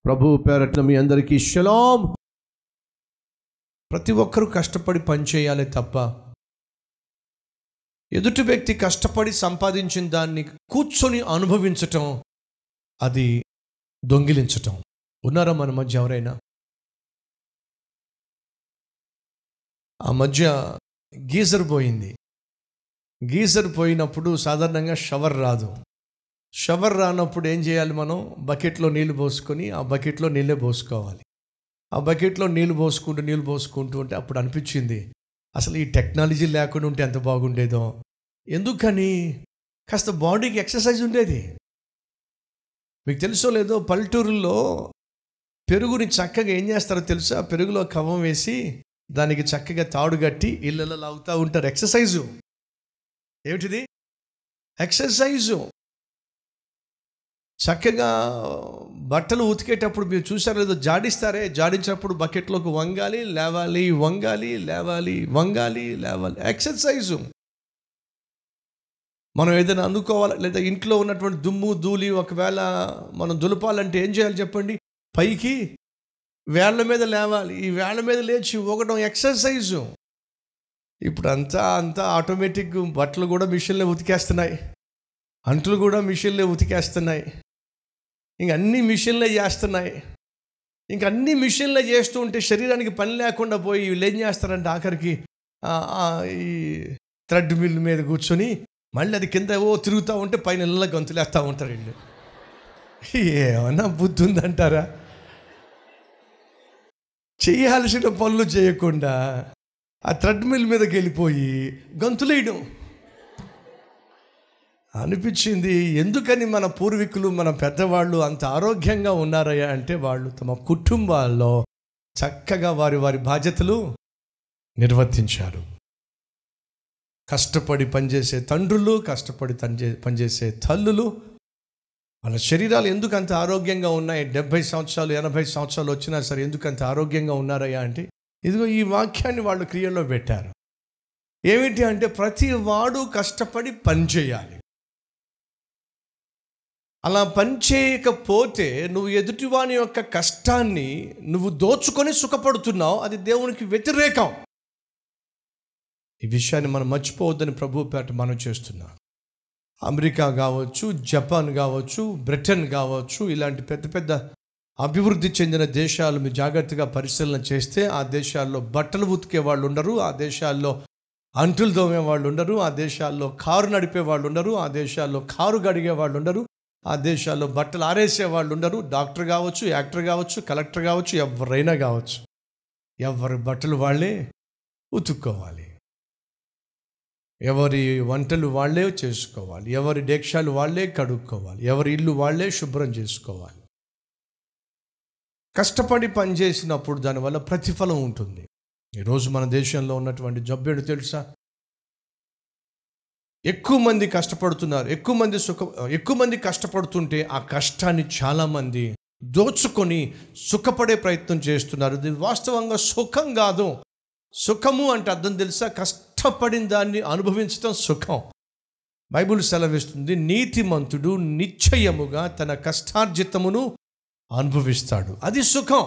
ప్రభు పేరట్న మీ అందరికీ షలాం ప్రతి ఒక్కరూ కష్టపడి పనిచేయాలి తప్ప ఎదుటి వ్యక్తి కష్టపడి సంపాదించిన దాన్ని కూర్చొని అనుభవించటం అది దొంగిలించటం ఉన్నారా మన మధ్య ఎవరైనా ఆ మధ్య గీజర్ పోయింది గీజర్ పోయినప్పుడు సాధారణంగా షవర్ రాదు షవర్ రానప్పుడు ఏం చేయాలి మనం బకెట్లో నీళ్లు పోసుకొని ఆ బకెట్లో నీళ్ళే పోసుకోవాలి ఆ బకెట్లో నీళ్లు పోసుకుంటూ నీళ్లు పోసుకుంటూ ఉంటే అప్పుడు అనిపించింది అసలు ఈ టెక్నాలజీ లేకుండా ఉంటే ఎంత బాగుండేదో ఎందుకని కాస్త బాడీకి ఎక్సర్సైజ్ ఉండేది మీకు తెలుసో లేదో పల్లెటూరుల్లో పెరుగుని చక్కగా ఏం చేస్తారో తెలుసా పెరుగులో కవ్వం వేసి దానికి చక్కగా తాడు కట్టి ఇళ్ళలో లాగుతూ ఉంటారు ఎక్సర్సైజు ఏమిటిది ఎక్సర్సైజు చక్కగా బట్టలు ఉతికేటప్పుడు మీరు చూసారో లేదో జాడిస్తారే జాడించినప్పుడు బకెట్లోకి వంగాలి లేవాలి వంగాలి లేవాలి వంగాలి లేవాలి ఎక్సర్సైజు మనం ఏదైనా అందుకోవాలి లేదా ఇంట్లో ఉన్నటువంటి దుమ్ము ధూళి ఒకవేళ మనం దులపాలంటే ఏం చేయాలి చెప్పండి పైకి వేళ్ల మీద లేవాలి ఈ వేళ్ల మీద లేచి ఒకటం ఎక్సర్సైజు ఇప్పుడు అంతా అంతా ఆటోమేటిక్ బట్టలు కూడా మిషన్లే ఉతికేస్తున్నాయి అంట్లు కూడా మిషన్లే ఉతికేస్తున్నాయి ఇంక అన్ని మిషన్లే చేస్తున్నాయి ఇంక అన్ని మిషన్లే చేస్తూ ఉంటే శరీరానికి పని లేకుండా పోయి వీళ్ళు ఏం చేస్తారంటే ఆఖరికి ఆ, ఆ, ఈ థ్రెడ్ మిల్ మీద కూర్చొని మళ్ళీ అది కింద ఓ తిరుగుతూ ఉంటే పైన ఇళ్ళ గంతులేస్తూ ఉంటారు వీళ్ళు ఏమన్నా బుద్ధి ఉందంటారా చేయాల్సిన పనులు చేయకుండా ఆ థ్రెడ్ మిల్ మీదకి వెళ్ళిపోయి గంతులేయడం అనిపించింది ఎందుకని మన పూర్వీకులు మన పెద్దవాళ్ళు అంత ఆరోగ్యంగా ఉన్నారయ్యా అంటే వాళ్ళు తమ కుటుంబాల్లో చక్కగా వారి వారి బాధ్యతలు నిర్వర్తించారు కష్టపడి పనిచేసే తండ్రులు కష్టపడి తంజే పనిచేసే తల్లులు వాళ్ళ శరీరాలు ఎందుకు అంత ఆరోగ్యంగా ఉన్నాయి డెబ్బై సంవత్సరాలు ఎనభై సంవత్సరాలు వచ్చినా సరే ఎందుకు అంత ఆరోగ్యంగా ఉన్నారయ్యా అంటే ఇదిగో ఈ వాక్యాన్ని వాళ్ళు క్రియల్లో పెట్టారు ఏమిటి అంటే ప్రతి వాడు కష్టపడి పనిచేయాలి అలా పనిచేయకపోతే నువ్వు ఎదుటివాని యొక్క కష్టాన్ని నువ్వు దోచుకొని సుఖపడుతున్నావు అది దేవునికి వ్యతిరేకం ఈ విషయాన్ని మనం మర్చిపోవద్దని ప్రభు పేట మనం చేస్తున్నాం అమెరికా కావచ్చు జపాన్ కావచ్చు బ్రిటన్ కావచ్చు ఇలాంటి పెద్ద పెద్ద అభివృద్ధి చెందిన దేశాలు మీరు జాగ్రత్తగా పరిశీలన చేస్తే ఆ దేశాల్లో బట్టలు ఉతికే వాళ్ళు ఉండరు ఆ దేశాల్లో అంటులు తోమే వాళ్ళు ఉండరు ఆ దేశాల్లో కారు నడిపే వాళ్ళు ఉండరు ఆ దేశాల్లో కారు గడిగే వాళ్ళు ఉండరు ఆ దేశాల్లో బట్టలు ఆరేసే వాళ్ళు ఉండరు డాక్టర్ కావచ్చు యాక్టర్ కావచ్చు కలెక్టర్ కావచ్చు ఎవరైనా కావచ్చు ఎవరి బట్టలు వాళ్ళే ఉతుక్కోవాలి ఎవరి వంటలు వాళ్ళే చేసుకోవాలి ఎవరి డేక్షాలు వాళ్ళే కడుక్కోవాలి ఎవరి ఇల్లు వాళ్ళే శుభ్రం చేసుకోవాలి కష్టపడి పనిచేసినప్పుడు దానివల్ల ప్రతిఫలం ఉంటుంది ఈరోజు మన దేశంలో ఉన్నటువంటి జబ్బేడు తెలుసా ఎక్కువ మంది కష్టపడుతున్నారు ఎక్కువ మంది సుఖ ఎక్కువ మంది కష్టపడుతుంటే ఆ కష్టాన్ని చాలామంది దోచుకొని సుఖపడే ప్రయత్నం చేస్తున్నారు ఇది వాస్తవంగా సుఖం కాదు సుఖము అంటే అర్థం తెలుసా కష్టపడిన దాన్ని అనుభవించడం సుఖం బైబుల్ సెలవిస్తుంది నీతిమంతుడు నిశ్చయముగా తన కష్టార్జితమును అనుభవిస్తాడు అది సుఖం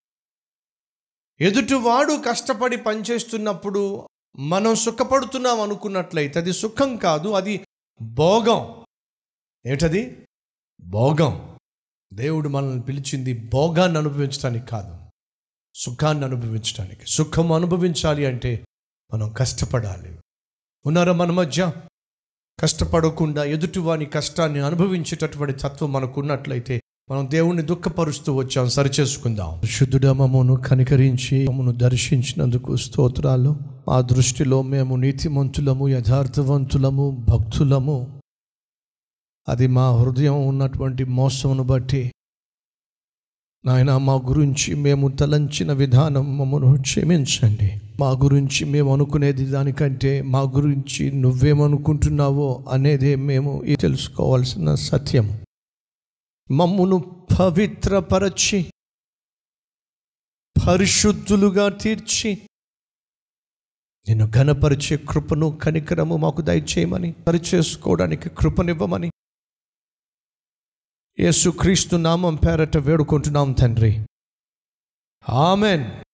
ఎదుటివాడు కష్టపడి పనిచేస్తున్నప్పుడు మనం సుఖపడుతున్నాం అనుకున్నట్లయితే అది సుఖం కాదు అది భోగం ఏమిటది భోగం దేవుడు మనల్ని పిలిచింది భోగాన్ని అనుభవించడానికి కాదు సుఖాన్ని అనుభవించడానికి సుఖం అనుభవించాలి అంటే మనం కష్టపడాలి ఉన్నారా మన మధ్య కష్టపడకుండా ఎదుటివాని కష్టాన్ని అనుభవించేటటువంటి తత్వం మనకు ఉన్నట్లయితే మనం దేవుణ్ణి దుఃఖపరుస్తూ వచ్చాం సరిచేసుకుందాం శుద్ధుడ మమ్మను కనికరించి మమ్మను దర్శించినందుకు స్తోత్రాలు ఆ దృష్టిలో మేము నీతిమంతులము యథార్థవంతులము భక్తులము అది మా హృదయం ఉన్నటువంటి మోసమును బట్టి నాయన మా గురించి మేము తలంచిన విధానం మమ్మను క్షమించండి మా గురించి మేము అనుకునేది దానికంటే మా గురించి నువ్వేమనుకుంటున్నావో అనేదే మేము ఈ తెలుసుకోవాల్సిన సత్యం మమ్మును పవిత్రపరచి పరిశుద్ధులుగా తీర్చి నేను ఘనపరిచే కృపను కనికరము మాకు దయచేయమని సరిచేసుకోవడానికి కృపనివ్వమని యేసుక్రీస్తు నామం పేరట వేడుకుంటున్నాం తండ్రి ఆమెన్